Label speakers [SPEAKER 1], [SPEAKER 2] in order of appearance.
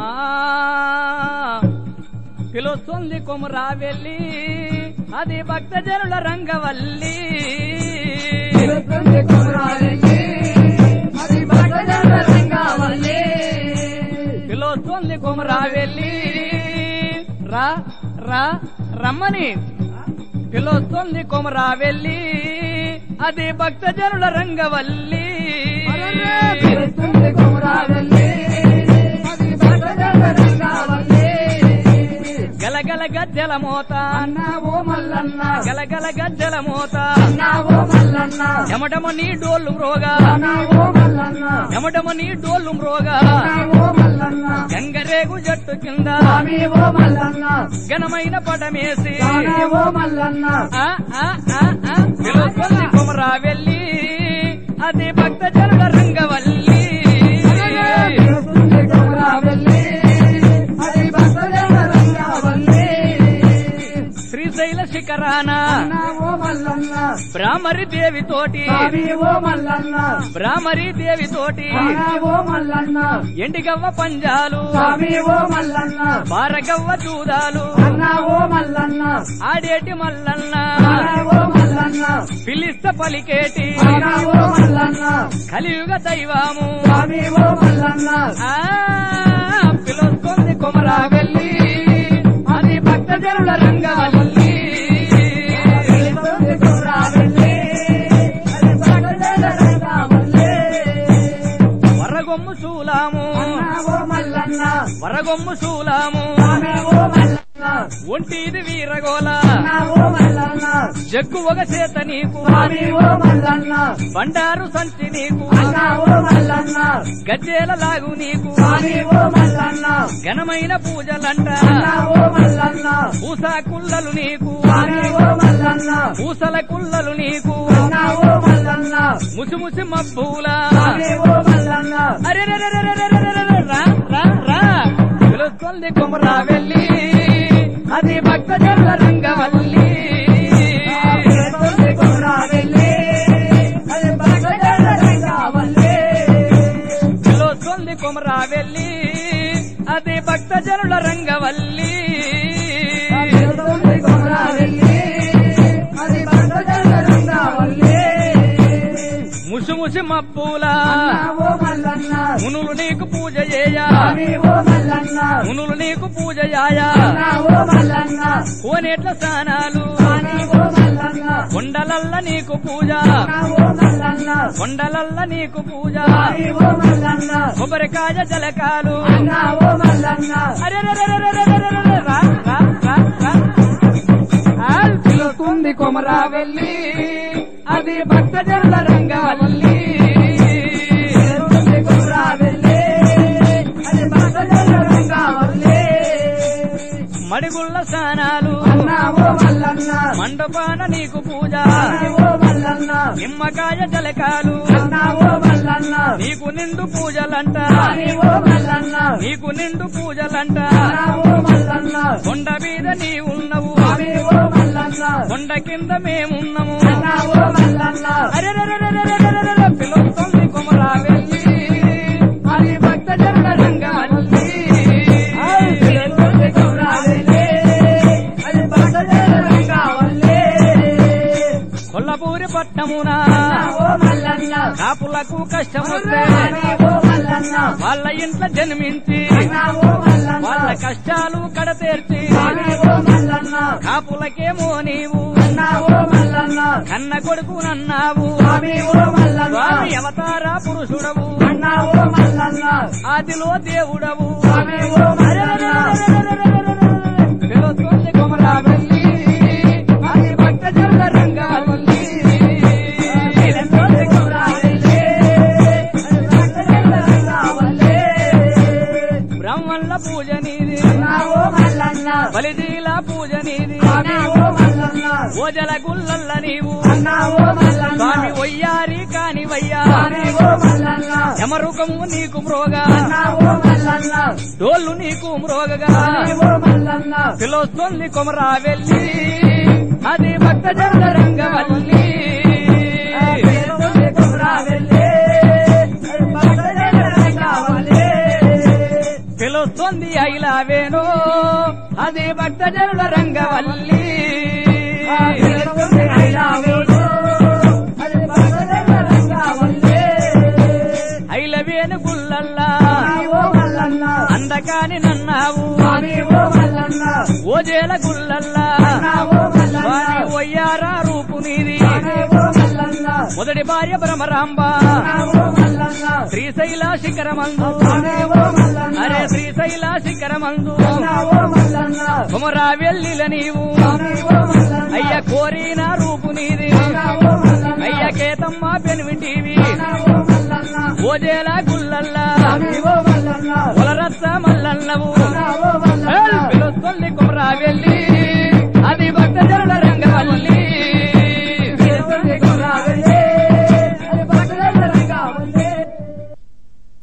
[SPEAKER 1] ఆ పిలుస్తుంది కొమురా వెళ్ళి అది భక్తజనుల రంగవల్లి
[SPEAKER 2] పిలుస్తుంది కుమరావెల్లి అది భక్తజనుల రంగవల్లి
[SPEAKER 1] పిలుస్తుంది కొమురా వెళ్ళి రా రా రమ్మని పిలుస్తుంది కొమురా వెళ్ళి అది భక్తజనుల రంగవల్లి
[SPEAKER 2] పిలుస్తుంది కుమరావెల్లి అది భక్తజనుల రంగవల్లి
[SPEAKER 1] గలగల గజ్జల మోత
[SPEAKER 2] అన్నా ఓ మల్లన్న
[SPEAKER 1] గలగల గజ్జల మోత
[SPEAKER 2] అన్నా ఓ మల్లన్న
[SPEAKER 1] ఎమటమ నీ డోళ్ళు మ్రోగా
[SPEAKER 2] అన్నా ఓ మల్లన్న
[SPEAKER 1] ఎమటమ నీ డోళ్ళు మ్రోగా
[SPEAKER 2] అన్నా ఓ మల్లన్న
[SPEAKER 1] గంగరేగు జట్టు కింద
[SPEAKER 2] స్వామి ఓ మల్లన్న
[SPEAKER 1] ఘనమైన పటమేసి
[SPEAKER 2] స్వామి ఓ మల్లన్న
[SPEAKER 1] ఆ, ఆ, ఆ, ఆ, పిలుస్తుంది కొమరా వెళ్ళి అది భక్త జనుల రంగవల్లి
[SPEAKER 2] పిలుస్తుంది కుమరావెల్లి అది భక్తజనుల రంగవల్లి
[SPEAKER 1] శ్రీశైల శిఖరాన
[SPEAKER 2] అన్నా ఓ మల్లన్న
[SPEAKER 1] బ్రాహ్మరి దేవి తోటి
[SPEAKER 2] స్వామి ఓ మల్లన్న
[SPEAKER 1] బ్రాహ్మరి దేవి తోటి
[SPEAKER 2] అన్నా ఓ మల్లన్న
[SPEAKER 1] ఎండిగవ్వ పంజాలు
[SPEAKER 2] స్వామి ఓ మల్లన్న
[SPEAKER 1] బారగవ్వ చూదాలు
[SPEAKER 2] అన్నా ఓ మల్లన్న
[SPEAKER 1] ఆడేటి మల్లన్న
[SPEAKER 2] అన్నా ఓ మల్లన్న
[SPEAKER 1] పిలిస్త పలికేటి
[SPEAKER 2] అన్నా ఓ మల్లన్న
[SPEAKER 1] కలియుగ దైవము
[SPEAKER 2] స్వామి ఓ మల్లన్న
[SPEAKER 1] ఆ పిలుస్తుంది కొమరా వెళ్ళి అది భక్త జనుల రంగవల్లి
[SPEAKER 2] పిలుస్తుంది కుమరావెల్లి అది భక్తజనుల రంగవల్లి
[SPEAKER 1] వరగొమ్ము చూలాము
[SPEAKER 2] అన్నా ఓ మల్లన్న
[SPEAKER 1] వరగొమ్ము చూలాము
[SPEAKER 2] స్వామి ఓ మల్లన్న
[SPEAKER 1] ఒంటిది వీరగోల
[SPEAKER 2] అన్నా ఓ మల్లన్న
[SPEAKER 1] జగ్గు ఒక చేత నీకు
[SPEAKER 2] స్వామి ఓ మల్లన్న
[SPEAKER 1] బండారు సంచి నీకు
[SPEAKER 2] అన్నా ఓ మల్లన్న
[SPEAKER 1] గజ్జేల లాగు నీకు
[SPEAKER 2] స్వామి ఓ మల్లన్న
[SPEAKER 1] ఘనమైన పూజలంట
[SPEAKER 2] అన్నా ఓ మల్లన్న
[SPEAKER 1] పూసా కుల్లలు నీకు
[SPEAKER 2] స్వామి ఓ మల్లన్న
[SPEAKER 1] పూసల కుల్లలు నీకు
[SPEAKER 2] అన్నా ఓ మల్లన్న
[SPEAKER 1] ముసిముసి మబ్బుల
[SPEAKER 2] స్వామి ఓ మల్లన్న
[SPEAKER 1] అరే రే రే రే రే రే రే రే రే రా రా రా పిలుస్తుంది కొమరా వెళ్ళి అది భక్త జనుల రంగవల్లి
[SPEAKER 2] పిలుస్తుంది కుమరావెల్లి అది భక్తజనుల రంగవల్లి
[SPEAKER 1] పిలుస్తుంది కొమరా వెళ్ళి అది భక్త జనుల రంగవల్లి
[SPEAKER 2] పిలుస్తుంది కుమరావెల్లి అది భక్తజనుల రంగవల్లి
[SPEAKER 1] ముసిముసి మబ్బుల
[SPEAKER 2] అన్నా ఓ మల్లన్న
[SPEAKER 1] మునులు నీకు పూజ చేయ
[SPEAKER 2] స్వామి ఓ మల్లన్న
[SPEAKER 1] మునులు నీకు పూజ యాయా
[SPEAKER 2] అన్నా ఓ మల్లన్న
[SPEAKER 1] కోనేట్ల స్నానాలు
[SPEAKER 2] స్వామి ఓ మల్లన్న
[SPEAKER 1] కొండలల్ల నీకు పూజ
[SPEAKER 2] అన్నా ఓ మల్లన్న
[SPEAKER 1] కొండలల్ల నీకు పూజ
[SPEAKER 2] స్వామి ఓ మల్లన్న
[SPEAKER 1] కొబ్బరికాయ జలకాలు
[SPEAKER 2] అన్నా ఓ మల్లన్న
[SPEAKER 1] అరే రే రే రే రే రే రే రే రే రా రా రా రా ఆ, పిలుస్తుంది కొమరా వెళ్ళి అది భక్త జనుల రంగవల్లి
[SPEAKER 2] పిలుస్తుంది కుమరావెల్లి అది భక్తజనుల రంగవల్లి
[SPEAKER 1] మడిగుళ్ళ స్నానాలు
[SPEAKER 2] అన్నా ఓ మల్లన్న
[SPEAKER 1] మండపాన నీకు పూజ
[SPEAKER 2] స్వామి ఓ మల్లన్న
[SPEAKER 1] నిమ్మకాయ జలకాలు
[SPEAKER 2] అన్నా ఓ మల్లన్న
[SPEAKER 1] నీకు నిండు పూజలంట
[SPEAKER 2] స్వామి ఓ మల్లన్న
[SPEAKER 1] నీకు నిండు పూజలంట
[SPEAKER 2] అన్నా ఓ మల్లన్న
[SPEAKER 1] కొండ మీద నీ ఉన్నవు
[SPEAKER 2] స్వామి ఓ మల్లన్న
[SPEAKER 1] కొండ కింద మేమున్నాము
[SPEAKER 2] అన్నా ఓ మల్లన్న
[SPEAKER 1] అరే రే రే రే రే రే రే రే రే పిలుస్తుంది కొమరా వెళ్ళి అది భక్త జనుల రంగవల్లి
[SPEAKER 2] పిలుస్తుంది కుమరావెల్లి అది భక్తజనుల రంగవల్లి
[SPEAKER 1] కొల్లపూరి పట్టమున
[SPEAKER 2] అన్నా ఓ మల్లన్న
[SPEAKER 1] కాపులకు కష్టమొస్తే
[SPEAKER 2] స్వామి ఓ మల్లన్న
[SPEAKER 1] వాళ్ళ ఇంట్లో జన్మించి
[SPEAKER 2] అన్నా ఓ మల్లన్న
[SPEAKER 1] వాళ్ళ కష్టాలు కడతీర్చి
[SPEAKER 2] స్వామి ఓ మల్లన్న
[SPEAKER 1] కాపులకేమో నీవు
[SPEAKER 2] అన్నా ఓ మల్లన్న
[SPEAKER 1] కన్న కొడుకునన్నావు
[SPEAKER 2] స్వామి ఓ మల్లన్న
[SPEAKER 1] స్వామి అవతార పురుషుడవు
[SPEAKER 2] అన్నా ఓ మల్లన్న
[SPEAKER 1] ఆదిలో దేవుడవు
[SPEAKER 2] స్వామి ఓ మల్లన్న
[SPEAKER 1] పిలుస్తుంది కొమరా వెళ్ళి అది భక్త జనుల రంగవల్లి
[SPEAKER 2] పిలుస్తుంది కుమరావెల్లి అది భక్తజనుల రంగవల్లి
[SPEAKER 1] బ్రహ్మల్ల పూజ నీది
[SPEAKER 2] అన్నా ఓ మల్లన్న
[SPEAKER 1] బలిదీల పూజ నీది
[SPEAKER 2] స్వామి ఓ మల్లన్న
[SPEAKER 1] ఓజల గుల్లల్ల నీవు
[SPEAKER 2] అన్నా ఓ మల్లన్న
[SPEAKER 1] స్వామి ఒయ్యారి కానివయ్యా
[SPEAKER 2] స్వామి ఓ మల్లన్న
[SPEAKER 1] యమరుకము నీకు మ్రోగా
[SPEAKER 2] అన్నా ఓ మల్లన్న
[SPEAKER 1] డోళ్ళు నీకు మ్రోగగా
[SPEAKER 2] స్వామి ఓ మల్లన్న
[SPEAKER 1] పిలుస్తుంది కొమరా వెళ్ళి అది భక్త జనుల రంగవల్లి
[SPEAKER 2] పిలుస్తుంది కుమరావెల్లి అది భక్తజనుల రంగవల్లి
[SPEAKER 1] వస్తుంది ఐలావేణో అది భక్తజనుల రంగవల్లి
[SPEAKER 2] ఆ వెలుగుంది ఐలావేణు, అది భక్తజనుల రంగవల్లి.
[SPEAKER 1] ఐలవేణు గుల్లల్లా
[SPEAKER 2] స్వామి ఓ మల్లన్న,
[SPEAKER 1] అందకాని నన్నావు
[SPEAKER 2] స్వామి ఓ మల్లన్న,
[SPEAKER 1] ఓజేల గుల్లల్లా
[SPEAKER 2] అన్నా ఓ మల్లన్న,
[SPEAKER 1] వారి ఒయ్యారా రూపు నీది
[SPEAKER 2] స్వామి ఓ మల్లన్న,
[SPEAKER 1] మొదటి భార్య భ్రమరాంబ
[SPEAKER 2] అన్నా ఓ మల్లన్న,
[SPEAKER 1] శ్రీశైల శిఖరమందు
[SPEAKER 2] స్వామి ఓ మల్లన్న,
[SPEAKER 1] అరే శ్రీశైల శిఖరమందు
[SPEAKER 2] అన్నా ఓ మల్లన్న,
[SPEAKER 1] కుమరా వెల్లిల నీవు
[SPEAKER 2] స్వామి ఓ మల్లన్న,
[SPEAKER 1] అయ్య కోరిన రూపు నీది
[SPEAKER 2] అన్నా ఓ మల్లన్న,
[SPEAKER 1] అయ్య కేతమ్మ పెనుమిటివి
[SPEAKER 2] అన్నా ఓ మల్లన్న,
[SPEAKER 1] ఓజేల గుల్లల్లా